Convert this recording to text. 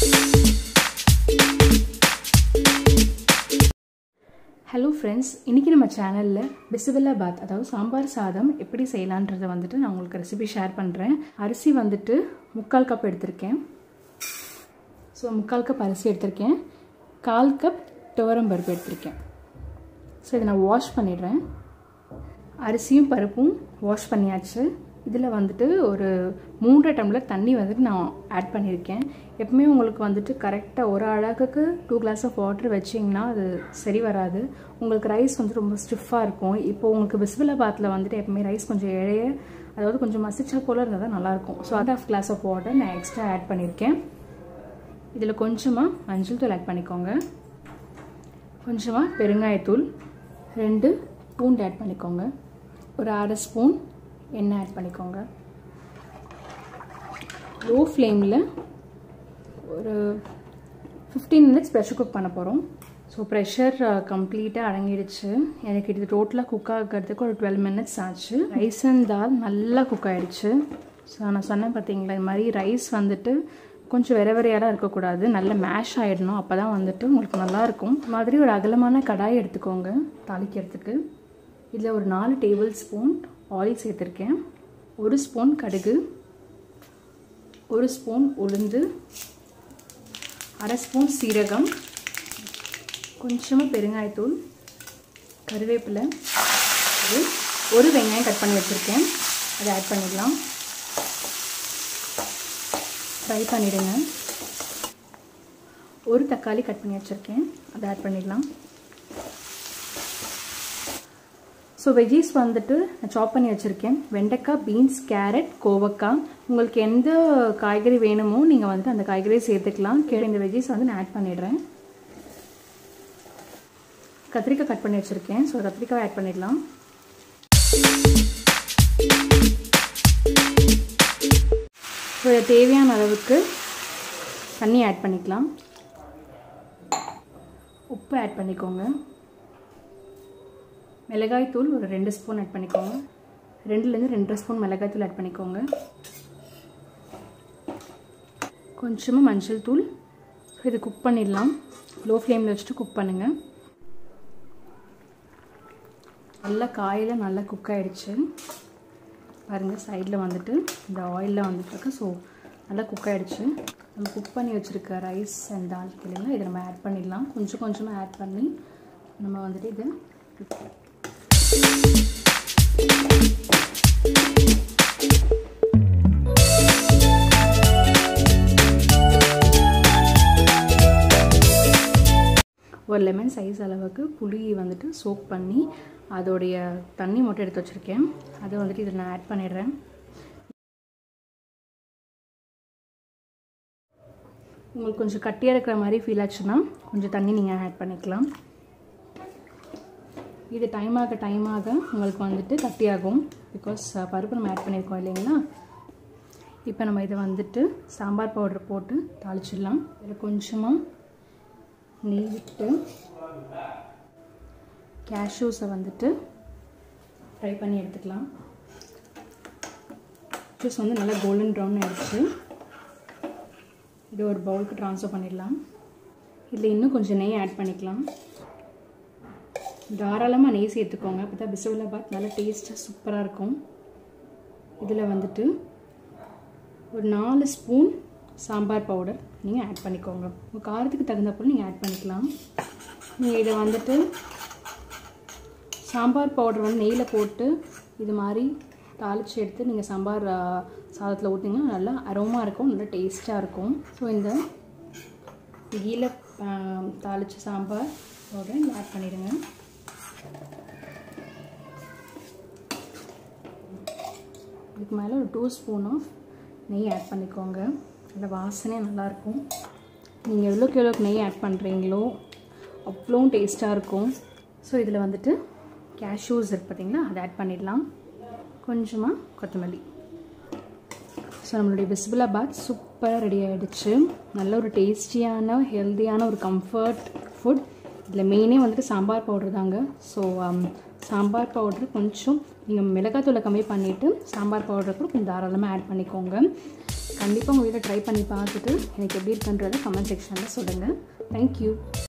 hello friends இன்றைக்கி நம்ம சேனலில் பிசிபெல்லா பாத் அதாவது சாம்பார் சாதம் எப்படி செய்யலான்றதை வந்துட்டு நான் உங்களுக்கு ரெசிபி ஷேர் பண்ணுறேன் அரிசி வந்துட்டு முக்கால் கப் எடுத்திருக்கேன் ஸோ முக்கால் கப் அரிசி எடுத்திருக்கேன் கால் கப் துவரம் பருப்பு எடுத்திருக்கேன் ஸோ இதை நான் வாஷ் பண்ணிடுறேன் அரிசியும் பருப்பும் வாஷ் பண்ணியாச்சு இதில் வந்துட்டு ஒரு மூன்றரை டம்ளர் தண்ணி வந்துட்டு நான் ஆட் பண்ணியிருக்கேன் எப்பவுமே உங்களுக்கு வந்துட்டு கரெக்டாக ஒரு அழகுக்கு டூ கிளாஸ் ஆஃப் வாட்டர் வச்சிங்கன்னா அது சரி வராது உங்களுக்கு ரைஸ் வந்து ரொம்ப ஸ்டிஃபாக இருக்கும் இப்போ உங்களுக்கு பிஸ்பிலாபாத்தில் வந்துட்டு எப்பவுமே ரைஸ் கொஞ்சம் இழைய அதாவது கொஞ்சம் மசிச்சா போல் இருந்தால் தான் நல்லாயிருக்கும் so add half glass of water நான் எக்ஸ்ட்ரா ஆட் பண்ணியிருக்கேன் இதில் கொஞ்சமாக மஞ்சள் தூள் ஆட் பண்ணிக்கோங்க கொஞ்சமாக பெருங்காயத்தூள் ரெண்டு பூண்டு ஆட் பண்ணிக்கோங்க ஒரு அரை ஸ்பூன் எண்ணெய் ஆட் பண்ணிக்கோங்க லோ ஃப்ளேமில் ஒரு ஃபிஃப்டீன் மினிட்ஸ் ப்ரெஷர் குக் பண்ண போகிறோம் ஸோ ப்ரெஷர் கம்ப்ளீட்டாக அடங்கிடுச்சு எனக்கு இது டோட்டலாக குக் ஆகிறதுக்கு ஒரு டுவெல் மினிட்ஸ் ஆச்சு ரைஸ் அண்ட் தால் நல்லா குக் ஆகிடுச்சு ஸோ நான் சொன்னேன் பார்த்தீங்களா இது மாதிரி ரைஸ் வந்துட்டு கொஞ்சம் வெற வெறையாலாம் இருக்கக்கூடாது நல்ல மேஷ் ஆகிடணும் அப்போ தான் வந்துட்டு உங்களுக்கு நல்லாயிருக்கும் இது மாதிரி ஒரு அகலமான கடாய் எடுத்துக்கோங்க தாளிக்கிறதுக்கு இதில் ஒரு நாலு டேபிள் ஸ்பூன் ஆயில் சேர்த்துருக்கேன் ஒரு ஸ்பூன் கடுகு ஒரு ஸ்பூன் உளுந்து அரை ஸ்பூன் சீரகம் கொஞ்சமாக பெருங்காயத்தூள் கருவேப்பிலை இது ஒரு வெங்காயம் கட் பண்ணி வச்சுருக்கேன் அதை ஆட் பண்ணிடலாம் ஃப்ரை பண்ணிவிடுங்க ஒரு தக்காளி கட் பண்ணி வச்சுருக்கேன் அதை ஆட் பண்ணிடலாம் ஸோ வெஜ்ஜீஸ் வந்துட்டு நான் சாப் பண்ணி வச்சுருக்கேன் வெண்டைக்காய் பீன்ஸ் கேரட் கோவக்காய் உங்களுக்கு எந்த காய்கறி வேணுமோ நீங்கள் வந்துட்டு அந்த காய்கறியை சேர்த்துக்கலாம் கீழே இந்த வெஜ்ஜீஸ் வந்து நான் ஆட் பண்ணிடுறேன் கத்திரிக்காய் கட் பண்ணி வச்சுருக்கேன் ஸோ கத்திரிக்காய் ஆட் பண்ணிடலாம் ஸோ இதை தேவையான அளவுக்கு தண்ணி ஆட் பண்ணிக்கலாம் உப்பு ஆட் பண்ணிக்கோங்க மிளகாய் தூள் ஒரு ரெண்டு ஸ்பூன் ஆட் பண்ணிக்கோங்க ரெண்டுலேருந்து ரெண்டரை ஸ்பூன் மிளகாய் தூள் ஆட் பண்ணிக்கோங்க கொஞ்சமாக மஞ்சள் தூள் இது குக் பண்ணிடலாம் லோ ஃப்ளேமில் வச்சுட்டு குக் பண்ணுங்கள் நல்லா காயில் நல்லா குக் ஆகிடுச்சு பாருங்கள் சைடில் வந்துட்டு இந்த ஆயிலில் வந்துட்டுருக்கு ஸோ நல்லா குக் ஆகிடுச்சு நம்ம குக் பண்ணி வச்சுருக்க ரைஸ் அண்ட் தால் கிளைங்க இதை நம்ம ஆட் பண்ணிடலாம் கொஞ்சம் கொஞ்சமாக ஆட் பண்ணி நம்ம வந்துட்டு இதை ஒரு லெமன் சைஸ் அளவுக்கு புளி வந்துட்டு சோக் பண்ணி அதோடைய தண்ணி மட்டும் எடுத்து வச்சுருக்கேன் அதை வந்துட்டு இதில் நான் ஆட் பண்ணிடுறேன் உங்களுக்கு கொஞ்சம் கட்டியாக இருக்கிற மாதிரி ஃபீல் ஆச்சுன்னா கொஞ்சம் தண்ணி நீங்கள் ஆட் பண்ணிக்கலாம் இது டைம் ஆக டைம் ஆக உங்களுக்கு வந்துட்டு கட்டியாகும் பிகாஸ் பருப்பு நம்ம ஆட் பண்ணியிருக்கோம் இல்லைங்களா இப்போ நம்ம இதை வந்துட்டு சாம்பார் பவுடர் போட்டு தாளிச்சிடலாம் இதில் கொஞ்சமாக நெய் விட்டு கேஷ்யூஸை வந்துட்டு ஃப்ரை பண்ணி எடுத்துக்கலாம் ஜூஸ் வந்து நல்லா கோல்டன் ப்ரௌன் ஆகிடுச்சு இது ஒரு பவுலுக்கு ட்ரான்ஸ்ஃபர் பண்ணிடலாம் இதில் இன்னும் கொஞ்சம் நெய் ஆட் பண்ணிக்கலாம் தாராளமாக நெய் சேர்த்துக்கோங்க அப்போ தான் பிசவலாபாத் நல்லா டேஸ்ட்டாக சூப்பராக இருக்கும் இதில் வந்துட்டு ஒரு நாலு ஸ்பூன் சாம்பார் பவுடர் நீங்கள் ஆட் பண்ணிக்கோங்க உங்கள் காரத்துக்கு தகுந்தப்போ நீங்கள் ஆட் பண்ணிக்கலாம் நீங்கள் இதை வந்துட்டு சாம்பார் பவுடர் வந்து நெய்யில் போட்டு இது மாதிரி தாளித்து எடுத்து நீங்கள் சாம்பார் சாதத்தில் ஊற்றிங்கன்னா நல்லா அரோமா இருக்கும் நல்லா டேஸ்ட்டாக இருக்கும் ஸோ இந்த கீழே தாளித்த சாம்பார் பவுடர் ஆட் பண்ணிடுங்க இதுக்கு மேலே ஒரு டூ ஸ்பூன் ஆஃப் நெய் ஆட் பண்ணிக்கோங்க அந்த வாசனையே நல்லாயிருக்கும் நீங்கள் எவ்வளோக்கு எவ்வளோக்கு நெய் ஆட் பண்ணுறீங்களோ அவ்வளோ டேஸ்ட்டாக இருக்கும் ஸோ இதில் வந்துட்டு கேஷ்யூஸ் இருக்கு பார்த்தீங்களா அதை ஆட் பண்ணிடலாம் கொஞ்சமாக கொத்தமல்லி ஸோ நம்மளுடைய பிஸ்பிலாபாத் சூப்பராக ரெடி ஆகிடுச்சு நல்ல ஒரு டேஸ்டியான ஹெல்த்தியான ஒரு கம்ஃபர்ட் ஃபுட் இதில் மெயினே வந்துட்டு சாம்பார் பவுடர் தாங்க ஸோ சாம்பார் பவுடர் கொஞ்சம் நீங்கள் மிளகாத்தூளை கம்மி பண்ணிவிட்டு சாம்பார் பவுடர் கூட கொஞ்சம் தாராளமாக ஆட் பண்ணிக்கோங்க கண்டிப்பாக உங்கள் வீட்டில் ட்ரை பண்ணி பார்த்துட்டு எனக்கு எப்படி இருக்குன்றதை கமெண்ட் செக்ஷனில் சொல்லுங்கள் தேங்க்யூ